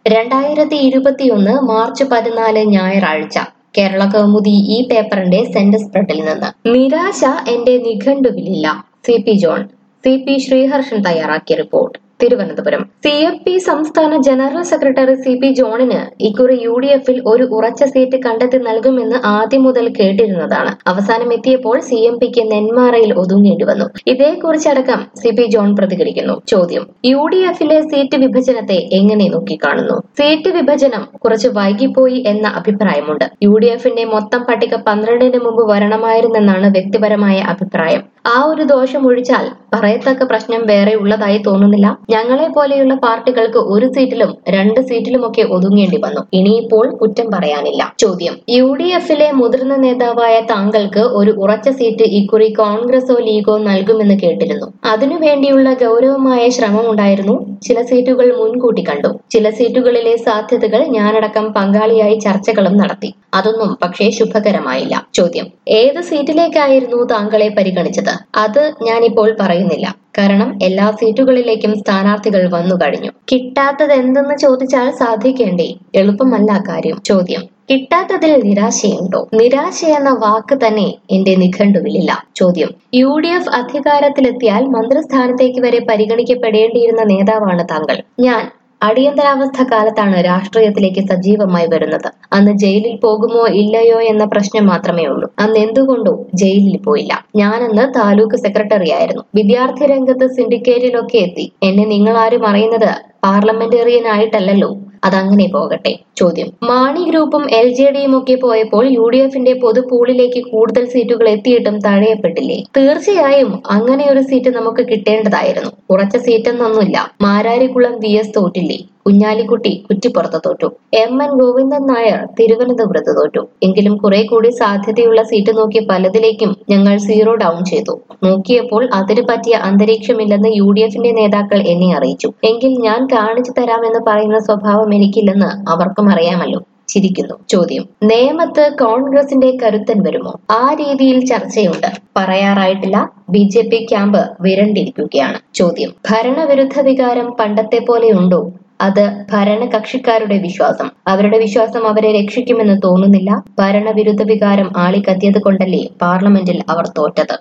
രണ്ടായിരത്തി ഇരുപത്തിയൊന്ന് മാർച്ച് പതിനാല് ഞായറാഴ്ച കേരള കൗമുദി ഈ പേപ്പറിന്റെ സെന്റർ സ്പ്രെഡിൽ നിന്ന് നിരാശ എന്റെ നിഘണ്ടുവിലില്ല C P John C P Sreeharshan തയ്യാറാക്കിയ report Thiruvananthapuram C F P സംസ്ഥാന ജനറൽ സെക്രട്ടറി സി പി ജോണിന് ഇക്കുറി യു ഡി എഫിൽ ഒരു ഉറച്ച സീറ്റ് കണ്ടെത്തി നൽകുമെന്ന് ആദ്യം മുതൽ കേട്ടിരുന്നതാണ് അവസാനം എത്തിയപ്പോൾ സി എം പിക്ക് നെന്മാറയിൽ ഒതുങ്ങേണ്ടി വന്നു ഇതേക്കുറിച്ചടക്കം സി പി ജോൺ പ്രതികരിക്കുന്നു ചോദ്യം യു ഡി എഫിലെ സീറ്റ് വിഭജനത്തെ എങ്ങനെ നോക്കിക്കാണുന്നു സീറ്റ് വിഭജനം കുറച്ച് വൈകിപ്പോയി എന്ന അഭിപ്രായമുണ്ട് യു ഡി എഫിന്റെ മൊത്തം പട്ടിക പന്ത്രണ്ടിന് മുമ്പ് വരണമായിരുന്നെന്നാണ് വ്യക്തിപരമായ അഭിപ്രായം ആ ഒരു ദോഷം ഒഴിച്ചാൽ പറയത്തക്ക പ്രശ്നം വേറെ ഉള്ളതായി തോന്നുന്നില്ല ഞങ്ങളെ പോലെയുള്ള പാർട്ടികൾക്ക് ഒരു സീറ്റിലും രണ്ട് സീറ്റിലുമൊക്കെ ഒതുങ്ങേണ്ടി വന്നു ഇനിയിപ്പോൾ കുറ്റം പറയാനില്ല ചോദ്യം യു ഡി എഫിലെ മുതിർന്ന നേതാവായ താങ്കൾക്ക് ഒരു ഉറച്ച സീറ്റ് ഇക്കുറി കോൺഗ്രസോ ലീഗോ നൽകുമെന്ന് കേട്ടിരുന്നു അതിനുവേണ്ടിയുള്ള ഗൗരവമായ ശ്രമമുണ്ടായിരുന്നു ചില സീറ്റുകൾ മുൻകൂട്ടി കണ്ടു ചില സീറ്റുകളിലെ സാധ്യതകൾ ഞാനടക്കം പങ്കാളിയായി ചർച്ചകളും നടത്തി അതൊന്നും പക്ഷേ ശുഭകരമായില്ല ചോദ്യം ഏത് സീറ്റിലേക്കായിരുന്നു താങ്കളെ പരിഗണിച്ചത് അത് ഞാനിപ്പോൾ പറയുന്നില്ല കാരണം എല്ലാ സീറ്റുകളിലേക്കും സ്ഥാനാർത്ഥികൾ വന്നു കഴിഞ്ഞു കിട്ടാത്തത് എന്തെന്ന് ചോദിച്ചാൽ സാധിക്കേണ്ടേ എളുപ്പമല്ല കാര്യം ചോദ്യം കിട്ടാത്തതിൽ നിരാശയുണ്ടോ നിരാശ എന്ന വാക്ക് തന്നെ എന്റെ നിഘണ്ടുവിലില്ല ചോദ്യം യു ഡി എഫ് അധികാരത്തിലെത്തിയാൽ മന്ത്രിസ്ഥാനത്തേക്ക് വരെ പരിഗണിക്കപ്പെടേണ്ടിയിരുന്ന നേതാവാണ് താങ്കൾ ഞാൻ അടിയന്തരാവസ്ഥ കാലത്താണ് രാഷ്ട്രീയത്തിലേക്ക് സജീവമായി വരുന്നത് അന്ന് ജയിലിൽ പോകുമോ ഇല്ലയോ എന്ന പ്രശ്നം മാത്രമേ ഉള്ളൂ അന്ന് എന്തുകൊണ്ടോ ജയിലിൽ പോയില്ല ഞാനന്ന് താലൂക്ക് സെക്രട്ടറി ആയിരുന്നു വിദ്യാർത്ഥി രംഗത്ത് സിൻഡിക്കേറ്റിലൊക്കെ എത്തി എന്നെ നിങ്ങളാരും അറിയുന്നത് പാർലമെന്റേറിയൻ ആയിട്ടല്ലല്ലോ അതങ്ങനെ പോകട്ടെ ചോദ്യം മാണി ഗ്രൂപ്പും എൽ ജെ ഡിയും ഒക്കെ പോയപ്പോൾ യു ഡി എഫിന്റെ പൊതു പൂളിലേക്ക് കൂടുതൽ സീറ്റുകൾ എത്തിയിട്ടും തഴയപ്പെട്ടില്ലേ തീർച്ചയായും അങ്ങനെ ഒരു സീറ്റ് നമുക്ക് കിട്ടേണ്ടതായിരുന്നു ഉറച്ച സീറ്റൊന്നൊന്നുമില്ല മാരാരിക്കുളം വി എസ് തോറ്റില്ലേ കുഞ്ഞാലിക്കുട്ടി കുറ്റിപ്പുറത്ത് തോറ്റു എം എൻ ഗോവിന്ദൻ നായർ തിരുവനന്തപുരത്ത് തോറ്റു എങ്കിലും കുറെ കൂടി സാധ്യതയുള്ള സീറ്റ് നോക്കി പലതിലേക്കും ഞങ്ങൾ സീറോ ഡൗൺ ചെയ്തു നോക്കിയപ്പോൾ അതിന് പറ്റിയ അന്തരീക്ഷമില്ലെന്ന് യു ഡി എഫിന്റെ നേതാക്കൾ എന്നെ അറിയിച്ചു എങ്കിൽ ഞാൻ കാണിച്ചു തരാമെന്ന് പറയുന്ന സ്വഭാവം എനിക്കില്ലെന്ന് അവർക്കും അറിയാമല്ലോ ചിരിക്കുന്നു ചോദ്യം നേമത്ത് കോൺഗ്രസിന്റെ കരുത്തൻ വരുമോ ആ രീതിയിൽ ചർച്ചയുണ്ട് പറയാറായിട്ടില്ല ബി ജെ പി ക്യാമ്പ് വിരണ്ടിരിക്കുകയാണ് ചോദ്യം ഭരണവിരുദ്ധ വികാരം പണ്ടത്തെ പോലെയുണ്ടോ അത് ഭരണകക്ഷിക്കാരുടെ വിശ്വാസം അവരുടെ വിശ്വാസം അവരെ രക്ഷിക്കുമെന്ന് തോന്നുന്നില്ല ഭരണവിരുദ്ധ വികാരം ആളിക്കത്തിയത് കൊണ്ടല്ലേ പാർലമെന്റിൽ അവർ തോറ്റത്